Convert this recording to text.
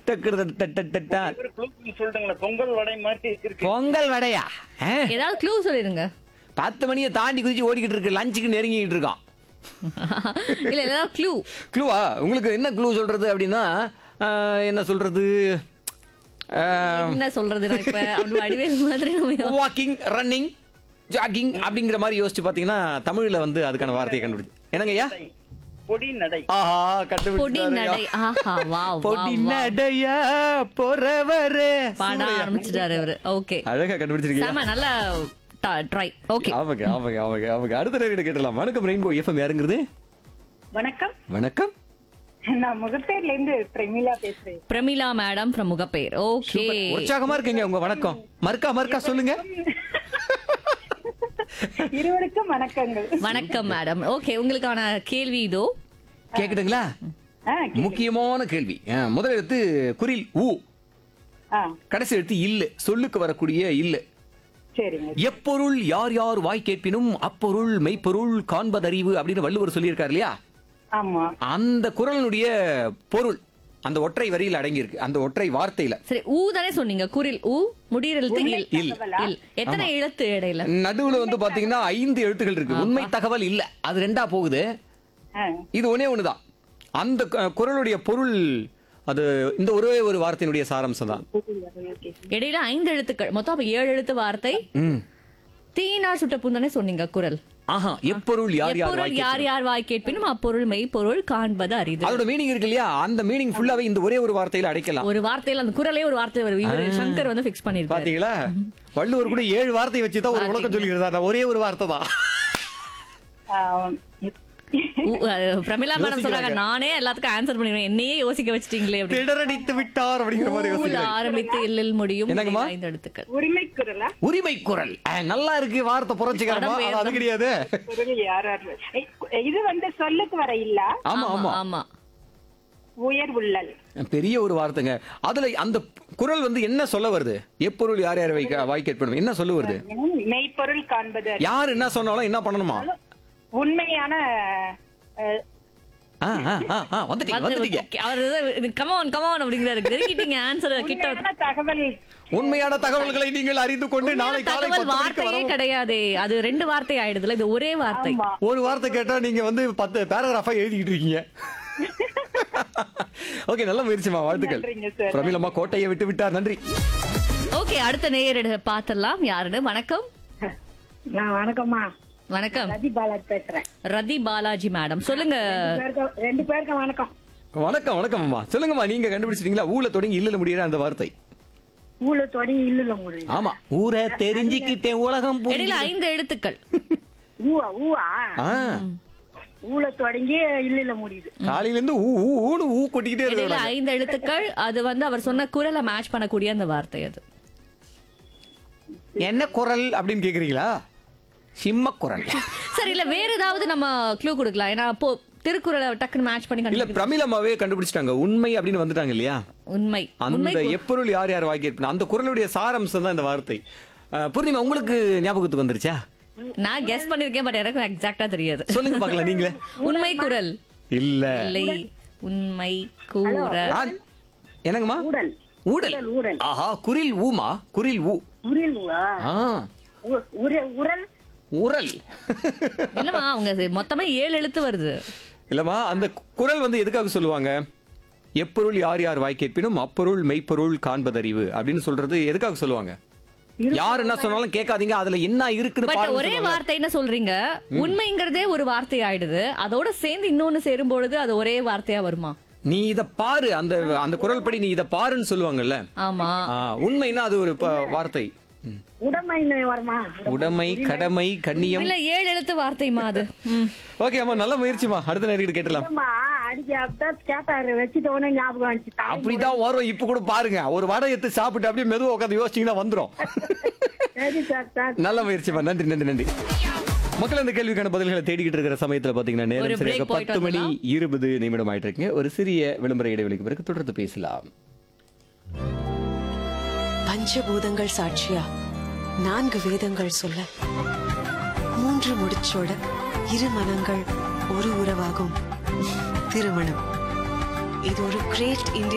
டக்குறது டட் டட் டட் டா. ஒரு குழுக்கு சொல்லிட்டுங்களேன் பொங்கல் வடை மாதிரி இருக்கு பொங்கல் வடையா ஆ, ஏதாவது க்ளூ சொல்லிருங்க பத்து மணியை தாண்டி குதிச்சு ஓடிக்கிட்டு இருக்கு லஞ்சுக்கு நெருங்கிட்டு இருக்கான் இல்ல ஏதாவது க்ளூ க்ளூவா உங்களுக்கு என்ன க்ளூ சொல்றது அப்படின்னா ஆ, என்ன சொல்றது என்ன சொல்றது நான் இப்ப அப்படி வடிவேல் மாதிரி நம்ம வாக்கிங் ரன்னிங் ஜாகிங் அப்படிங்கிற மாதிரி யோசிச்சு பாத்தீங்கன்னா தமிழ்ல வந்து அதுக்கான வார்த்தையை கண்டுபிடிச்சு என்னங்க ஐயா பொடி நடை ஆஹா பொடி நடை கண்டுபிடிச்சு ஆஹா வாவ் பொடி நடையா பொறவரே பாட ஆரம்பிச்சிட்டாரு அவரு ஓகே அழகா கண்டுபிடிச்சிருக்கீங்க சாம நல்ல ட்ரை ஓகே ஆமாங்க ஆமாங்க ஆமாங்க ஆமாங்க அடுத்த நேரம் கேட்டலாம் வணக்கம் ரெயின்போ எஃப்எம் யாருங்கிறது வணக்கம் வணக்கம் நான் முகப்பேர்ல இருந்து பிரமிளா பேசுறேன் Pramila madam from Mugappair okay super. உற்சாகமா இருக்கீங்க உங்க வணக்கம் மறுக்கா மறுக்கா சொல்லுங்க இருவருக்கும் வணக்கங்கள் வணக்கம் மேடம் ஓகே உங்களுக்கான கேள்வி இதோ கேக்குதுங்களா ஆ, முக்கியமான கேள்வி ஆ, முதல் எழுத்து குரில் ஊ ஆ, கடைசி எழுத்து இல்லு சொல்லுக்கு வரக்கூடிய இல்லு சரிங்க எப்பொருள் யார் யார் வாய் கேட்பினும் அப்பொருள் மெய்ப்பொருள் காண்பதறிவு அப்படின்னு வள்ளுவர் சொல்லியிருக்காரு இல்லையா ஆமா அந்த குரலினுடைய பொருள் அந்த ஒற்றை வரியில் அடங்கி இருக்கு அந்த ஒற்றை வார்த்தையில சரி ஊ தானே சொன்னீங்க குரில் ஊ முடியிற எழுத்து இல் இல். இல் எத்தனை எழுத்து இடையில நடுவுல வந்து பாத்தீங்கன்னா ஐந்து எழுத்துக்கள் இருக்கு உண்மை தகவல் இல்ல அது ரெண்டா போகுது ஆ, இது ஒண்ணே ஒண்ணுதான் அந்த கு- குரலுடைய பொருள் அது இந்த ஒரே ஒரு வார்த்தையினுடைய சாராம்சம் தான் இடையில ஐந்து எழுத்துக்கள் மொத்தம் அப்ப ஏழு எழுத்து வார்த்தை ம். தீனா சுட்ட பூந்தானே சொன்னீங்க குரல் ஆஹா எப்பொருள் யார் யார் எப்பொருள் வாய் யார் யார் வாய் கேட்பினும் அப்பொருள் மெய்ப்பொருள் காண்பது அரிது அதோட மீனிங் இருக்கு இல்லையா அந்த மீனிங் ஃபுல்லாவே இந்த ஒரே ஒரு வார்த்தையில அடைக்கலாம் ஒரு வார்த்தையில அந்த குரலே ஒரு வார்த்தை வரும் இவரு சங்கர் வந்து ஃபிக்ஸ் பண்ணிருக்காரு பாத்தீங்களா வள்ளுவர் கூட ஏழு வார்த்தை வச்சு தான் ஒரு உலகம் சொல்லிக்கிறதா நான் ஒரே ஒரு வார்த்தை தான் ஆ, ஊ, அஹ், பிரமிளா மேடம் சொல்றாங்க நானே எல்லாத்துக்கும் ஆன்சர் பண்ணிடுவேன் என்னையே யோசிக்க வச்சிட்டீங்களே அப்படி திடரடித்து விட்டார் அப்படிங்கிற மாதிரி ஊல யோசிக்கிறேன் ஆரம்பித்து இல்லில் முடியும் என்னங்கம்மா? ஐந்து எழுத்துக்கள் உரிமை குரலா உரிமை குரல் அஹ், நல்லா இருக்கு வார்த்தை புரட்சிகரமா படம் பேர் ஆனா அது கிடையாது குரல் யாரார் இது வந்து சொல்லுக்கு வர இல்ல ஆமா ஆமா ஆமா உயர் உள்ளல் பெரிய ஒரு வார்த்தைங்க அதுல அந்த குரல் வந்து என்ன சொல்ல வருது எப்பொருள் யார் யார் வைக்க வாய் கேட்பணும் என்ன சொல்ல வருது மெய்ப்பொருள் காண்பது அறிவு. யார் என்ன சொன்னாலும் என்ன பண்ணணுமா உண்மையான அஹ், ஆ, ஆ, ஆ, ஆ, வந்துட்டீங்க வந்துட்டீங்க அவர் கமான் கமான் அப்படிங்கிறாரு நெருங்கிட்டீங்க ஆன்சர் கிட்ட உண்மையான தகவல் உண்மையான தகவல்களை நீங்கள் அறிந்து கொண்டு நாளை காலை தகவல் பத்து மணிக்கு வார்த்தையே வரவும். கிடையாதே அது ரெண்டு வார்த்தை ஆயிடுதுல இது ஒரே வார்த்தை ஆமா ஒரு வார்த்தை கேட்டா நீங்க வந்து பத்து பேராகிராஃபா எழுதிக்கிட்டு இருக்கீங்க ஓகே நல்ல முயற்சிமா வாழ்த்துக்கள் நன்றிங்க சார். பிரமிளம்மா கோட்டையை விட்டு விட்டார் நன்றி ஓகே அடுத்த நேயரிட பாத்திரலாம் யாருன்னு வணக்கம் நான் வணக்கம்மா வணக்கம் ரதி பாலாஜ் பேசுறேன் ரதி பாலாஜி மேடம் சொல்லுங்க பேருக்கும் ரெண்டு பேருக்கும் வணக்கம் வணக்கம் வணக்கம் அம்மா சொல்லுங்கம்மா நீங்க கண்டுபிடிச்சிட்டீங்களா ஊல தொடங்கி இல்லல முடியற அந்த வார்த்தை ஊழ தொடங்கி இல்ல முடியும் ஆமா ஊரை தெரிஞ்சுக்கிட்டேன் உலகம் புரிஞ்சு- இடையில ஐந்து எழுத்துக்கள் ஊவா ஊவா ஆ, ஊழ தொடங்கி இல்ல முடியுது காலையில இருந்து ஊ ஊ ஊன்னு ஊ கொட்டிக்கிட்டே இடையில இருக்க ஐந்து எழுத்துக்கள் அது வந்து அவர் சொன்ன குரலை மேட்ச் பண்ணக்கூடிய அந்த வார்த்தை அது என்ன குரல் அப்படின்னு கேக்குறீங்களா சிம்ம குரல் சரி இல்ல வேற ஏதாவது நம்ம க்ளூ கொடுக்கலாம் ஏன்னா அப்போ திருக்குறளை டக்குன்னு மேட்ச் பண்ணி இல்ல கண்டுபிடிக்க பிரமிளமாவே கண்டுபிடிச்சிட்டாங்க உண்மை அப்படின்னு வந்துட்டாங்க இல்லையா உண்மை உண்மை அந்த எப்பொருள் யார் யார் வாங்கி அந்த குரலுடைய சாரம்சம் தான் இந்த வார்த்தை அஹ், பூர்ணிமா உங்களுக்கு ஞாபகத்துக்கு வந்துருச்சா நான் கெஸ் பண்ணிருக்கேன் பட் எனக்கு எக்ஸாக்ட்டா தெரியாது சொல்லுங்க பாக்கலாம் நீங்களே உண்மை குரல் இல்ல இல்லை உண்மை கூற ஆ, என்னங்கம்மா ஊடல் ஊடல் ஊடல். ஆஹா குரில் ஊமா குரில் ஊ உரில் ஊவா ஆ உ- உர- உரல் உரல் இல்லம்மா அவங்க அது மொத்தமா ஏழு எழுத்து வருது இல்லம்மா அந்த குரல் வந்து எதுக்காக சொல்லுவாங்க எப்பொருள் யார் யார் வாய் கேட்பினும் அப்பொருள் மெய்ப்பொருள் காண்பதறிவு அப்படின்னு சொல்றது எதுக்காக சொல்லுவாங்க யார் என்ன சொன்னாலும் கேட்காதீங்க அதுல என்ன இருக்குன்னு பட் பாருங்க ஒரே சொல்லுவாங்க. வார்த்தை என்ன சொல்றீங்க உண்மைங்கிறதே ஒரு வார்த்தை ஆயிடுது அதோட சேர்ந்து இன்னொன்னு சேரும் பொழுது அது ஒரே வார்த்தையா வருமா நீ இத பாரு அந்த அந்த குரல் படி நீ இத பாருன்னு சொல்லுவாங்கல்ல ஆமா ஆ, உண்மைன்னா அது ஒரு ப- வார்த்தை ம். உடமைன்னு வருமா உடைமை கடமை கண்ணியம் இல்ல ஏழு எழுத்து வார்த்தைமா அது ம். ஓகே அம்மா நல்ல முயற்சிமா அடுத்த நேரம் கேட்டலாம் அம்மா அடிக்க அப்பதான் கேட்டாரு வச்சுட்ட உடனே ஞாபகம் வந்துச்சு தாய் அப்படிதான் வரும் இப்ப கூட பாருங்க ஒரு வடை எடுத்து சாப்பிட்டு அப்படியே மெதுவா உட்காந்து யோசிச்சீங்கன்னா வந்துரும் சரி சார் சார் நல்ல முயற்சிமா நன்றி நன்றி நன்றி மக்கள் அந்த கேள்விக்கான பதில்களை தேடிக்கிட்டு இருக்கிற சமயத்துல பாத்தீங்கன்னா ஒரு நேரம் break சரியாக போயிட்டு பத்து மணி வந்துடலாம். இருபது நிமிடம் ஆயிட்டு இருக்குங்க ஒரு சிறிய விளம்பர இடைவெளிக்கு பிறகு தொடர்ந்து பேசலாம் பஞ்சபூதங்கள் சாட்சியா நான்கு வேதங்கள் சொல்ல மூன்று முடிச்சோட இரு மனங்கள் ஒரு உறவாகும் திருமணம் இது ஒரு கிரேட் இந்தியன்